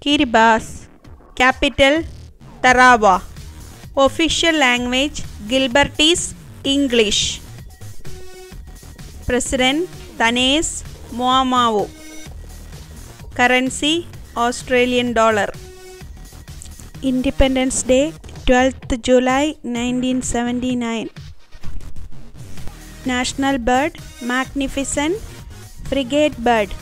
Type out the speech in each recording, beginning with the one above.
കിരിബാസ് capital Tarawa official language Gilbertese English president Taneti Maamau currency Australian dollar independence day twelfth July nineteen seventy nine national bird magnificent frigate bird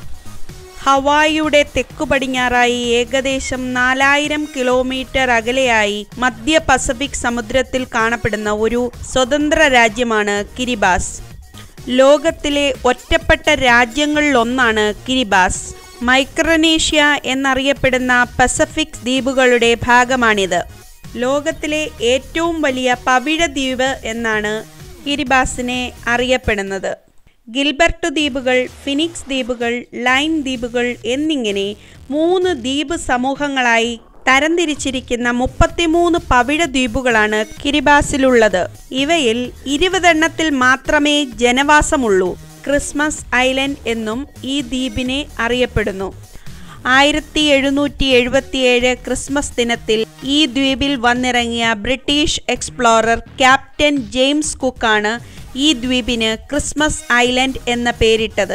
ഹവായിയുടെ തെക്കു പടിഞ്ഞാറായി ഏകദേശം നാലായിരം kilometre അകലെയായി മധ്യ Pacific സമുദ്രത്തിൽ കാണപ്പെടുന്ന ഒരു സ്വതന്ത്ര രാജ്യമാണ് കിരിബാസ് ലോകത്തിലെ ഒറ്റപ്പെട്ട രാജ്യങ്ങളിലൊന്നാണ് കിരിബാസ് മൈക്രോനേഷ്യ എന്നറിയപ്പെടുന്ന പസഫിക് ദ്വീപുകളുടെ ഭാഗമാണിത് ലോകത്തിലെ ഏറ്റവും വലിയ പവിഴ ദ്വീപ് എന്നാണ് കിരിബാസിനെ അറിയപ്പെടുന്നത് ഗിൽബർട്ട് ദ്വീപുകൾ ഫിനിക്സ് ദ്വീപുകൾ ലൈൻ ദ്വീപുകൾ എന്നിങ്ങനെ മൂന്ന് ദ്വീപ് സമൂഹങ്ങളായി തരംതിരിച്ചിരിക്കുന്ന മുപ്പത്തിമൂന്ന് പവിഴ ദ്വീപുകളാണ് കിരിബാസിലുള്ളത് ഇവയിൽ ഇരുപതെണ്ണത്തിൽ മാത്രമേ ജനവാസമുള്ളൂ ക്രിസ്മസ് ഐലൻഡ് എന്നും ഈ ദ്വീപിനെ അറിയപ്പെടുന്നു ആയിരത്തി എഴുന്നൂറ്റി എഴുപത്തിയേഴ് ക്രിസ്മസ് ദിനത്തിൽ ഈ ദ്വീപിൽ വന്നിറങ്ങിയ ബ്രിട്ടീഷ് എക്സ്പ്ലോറർ ക്യാപ്റ്റൻ ജെയിംസ് കുക്കാണ് ഈ ദ്വീപിന് ക്രിസ്മസ് ഐലൻഡ് എന്ന പേരിട്ടത്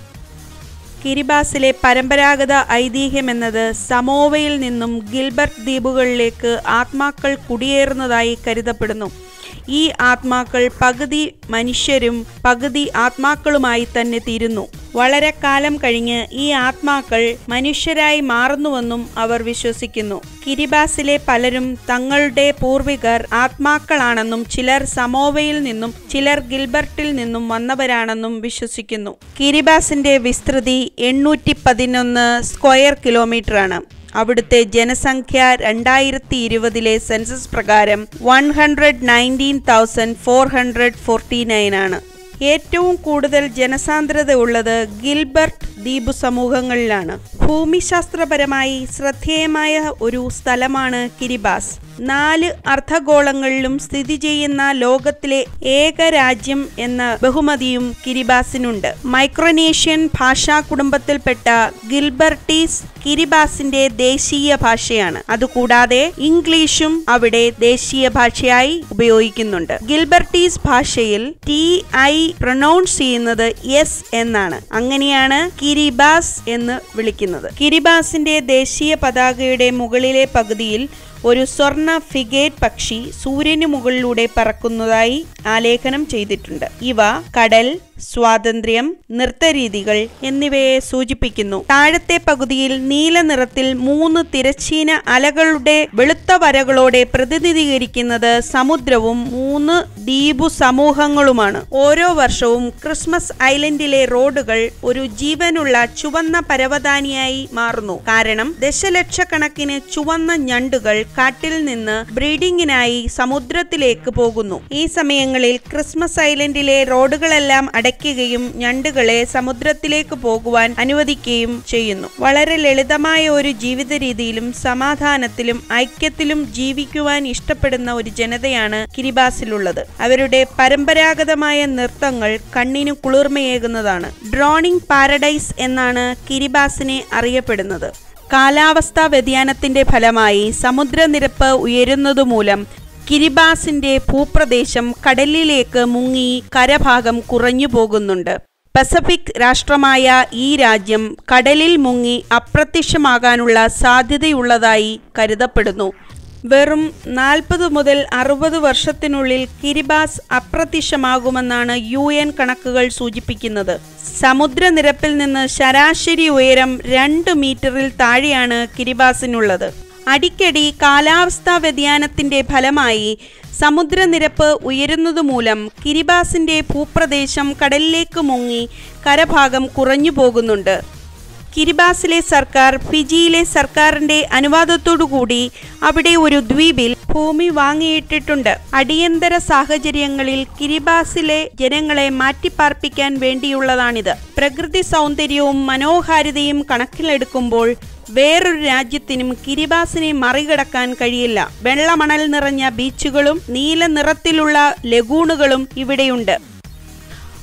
കിരിബാസിലെ പരമ്പരാഗത ഐതിഹ്യമെന്നത് സമോവയിൽ നിന്നും ഗിൽബർട്ട് ദ്വീപുകളിലേക്ക് ആത്മാക്കൾ കുടിയേറുന്നതായി കരുതപ്പെടുന്നു ഈ ആത്മാക്കൾ പകുതി മനുഷ്യരും പകുതി ആത്മാക്കളുമായി തന്നെ തീരുന്നു വളരെ കാലം കഴിഞ്ഞ് ഈ ആത്മാക്കൾ മനുഷ്യരായി മാറുന്നുവെന്നും അവർ വിശ്വസിക്കുന്നു കിരിബാസിലെ പലരും തങ്ങളുടെ പൂർവികർ ആത്മാക്കളാണെന്നും ചിലർ സമോവയിൽ നിന്നും ചിലർ ഗിൽബർട്ടിൽ നിന്നും വന്നവരാണെന്നും വിശ്വസിക്കുന്നു കിരിബാസിന്റെ വിസ്തൃതി എണ്ണൂറ്റി പതിനൊന്ന് സ്ക്വയർ കിലോമീറ്ററാണ് അവിടുത്തെ ജനസംഖ്യ രണ്ടായിരത്തി ഇരുപതിലെ സെൻസസ് പ്രകാരം one hundred nineteen thousand four hundred forty nine ആണ് ഏറ്റവും കൂടുതൽ ജനസാന്ദ്രത ഉള്ളത് ഗിൽബർട്ട് ദ്വീപ് സമൂഹങ്ങളിലാണ് ഭൂമിശാസ്ത്രപരമായി ശ്രദ്ധേയമായ ഒരു സ്ഥലമാണ് കിരിബാസ് നാല് അർദ്ധഗോളങ്ങളിലും സ്ഥിതി ചെയ്യുന്ന ലോകത്തിലെ ഏക രാജ്യം എന്ന ബഹുമതിയും കിരിബാസിനുണ്ട് മൈക്രോനേഷ്യൻ ഭാഷാ കുടുംബത്തിൽപ്പെട്ട ഗിൽബർട്ടീസ് കിരിബാസിന്റെ ദേശീയ ഭാഷയാണ് അതുകൂടാതെ ഇംഗ്ലീഷും അവിടെ ദേശീയ ഭാഷയായി ഉപയോഗിക്കുന്നുണ്ട് ഗിൽബർട്ടീസ് ഭാഷയിൽ ടി ഐ പ്രൊനൗൺസ് ചെയ്യുന്നത് എസ് എന്നാണ് അങ്ങനെയാണ് കിരിബാസ് എന്ന് വിളിക്കുന്നത് കിരിബാസിന്റെ ദേശീയ പതാകയുടെ മുകളിലെ പകുതിയിൽ ഒരു സ്വർണ ഫിഗേറ്റ് പക്ഷി സൂര്യന് മുകളിലൂടെ പറക്കുന്നതായി ആലേഖനം ചെയ്തിട്ടുണ്ട് ഇവ കടൽ സ്വാതന്ത്ര്യം നൃത്തരീതികൾ എന്നിവയെ സൂചിപ്പിക്കുന്നു താഴത്തെ പകുതിയിൽ നീല നിറത്തിൽ മൂന്ന് തിരശ്ചീന അലകളുടെ വെളുത്ത വരകളോടെ പ്രതിനിധീകരിക്കുന്നത് സമുദ്രവും മൂന്ന് ദ്വീപു സമൂഹങ്ങളുമാണ് ഓരോ വർഷവും ക്രിസ്മസ് ഐലൻഡിലെ റോഡുകൾ ഒരു ജീവനുള്ള ചുവന്ന പരവതാനിയായി മാറുന്നു കാരണം ദശലക്ഷക്കണക്കിന് ചുവന്ന ഞണ്ടുകൾ കാട്ടിൽ നിന്ന് ബ്രീഡിങ്ങിനായി സമുദ്രത്തിലേക്ക് പോകുന്നു ഈ സമയങ്ങളിൽ ക്രിസ്മസ് ഐലൻഡിലെ റോഡുകളെല്ലാം അടയ്ക്കുകയും ഞണ്ടുകളെ സമുദ്രത്തിലേക്ക് പോകുവാൻ അനുവദിക്കുകയും ചെയ്യുന്നു വളരെ ലളിതമായ ഒരു ജീവിത രീതിയിലും സമാധാനത്തിലും ഐക്യത്തിലും ജീവിക്കുവാൻ ഇഷ്ടപ്പെടുന്ന ഒരു ജനതയാണ് കിരിബാസിലുള്ളത് അവരുടെ പരമ്പരാഗതമായ നൃത്തങ്ങൾ കണ്ണിന് കുളിർമയേകുന്നതാണ് ഡ്രോണിംഗ് പാരഡൈസ് എന്നാണ് കിരിബാസിനെ അറിയപ്പെടുന്നത് കാലാവസ്ഥാ വ്യതിയാനത്തിന്റെ ഫലമായി സമുദ്രനിരപ്പ് ഉയരുന്നതുമൂലം കിരിബാസിന്റെ ഭൂപ്രദേശം കടലിലേക്ക് മുങ്ങി കരഭാഗം കുറഞ്ഞു പോകുന്നുണ്ട് പസഫിക് രാഷ്ട്രമായ ഈ രാജ്യം കടലിൽ മുങ്ങി അപ്രത്യക്ഷമാകാനുള്ള സാധ്യതയുള്ളതായി കരുതപ്പെടുന്നു വെറും നാൽപ്പത് മുതൽ അറുപത് വർഷത്തിനുള്ളിൽ കിരിബാസ് അപ്രത്യക്ഷമാകുമെന്നാണ് യു എൻ കണക്കുകൾ സൂചിപ്പിക്കുന്നത് സമുദ്രനിരപ്പിൽ നിന്ന് ശരാശരി ഉയരം രണ്ട് മീറ്ററിൽ താഴെയാണ് കിരിബാസിനുള്ളത് അടിക്കടി കാലാവസ്ഥാ വ്യതിയാനത്തിന്റെ ഫലമായി സമുദ്രനിരപ്പ് ഉയരുന്നതുമൂലം കിരിബാസിന്റെ ഭൂപ്രദേശം കടലിലേക്ക് മുങ്ങി കരഭാഗം കുറഞ്ഞു പോകുന്നുണ്ട് കിരിബാസിലെ സർക്കാർ ഫിജിയിലെ സർക്കാരിന്റെ അനുവാദത്തോടുകൂടി അവിടെ ഒരു ദ്വീപിൽ ഭൂമി വാങ്ങിയിട്ടിട്ടുണ്ട് അടിയന്തര സാഹചര്യങ്ങളിൽ കിരിബാസിലെ ജനങ്ങളെ മാറ്റിപ്പാർപ്പിക്കാൻ വേണ്ടിയുള്ളതാണിത് പ്രകൃതി സൗന്ദര്യവും മനോഹാരിതയും കണക്കിലെടുക്കുമ്പോൾ വേറൊരു രാജ്യത്തിനും കിരിബാസിനെ മറികടക്കാൻ കഴിയില്ല വെള്ളമണൽ നിറഞ്ഞ ബീച്ചുകളും നീല നിറത്തിലുള്ള ലഗൂണുകളും ഇവിടെയുണ്ട്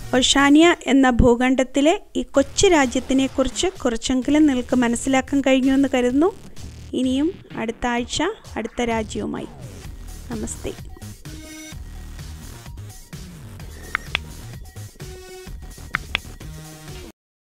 ഒഷാനിയ എന്ന ഭൂഖണ്ഡത്തിലെ ഈ കൊച്ചു രാജ്യത്തിനെക്കുറിച്ച് കുറച്ചെങ്കിലും നിങ്ങൾക്ക് മനസ്സിലാക്കാൻ കഴിഞ്ഞുവെന്ന് കരുതുന്നു ഇനിയും അടുത്ത ആഴ്ച അടുത്ത രാജ്യവുമായി നമസ്തേ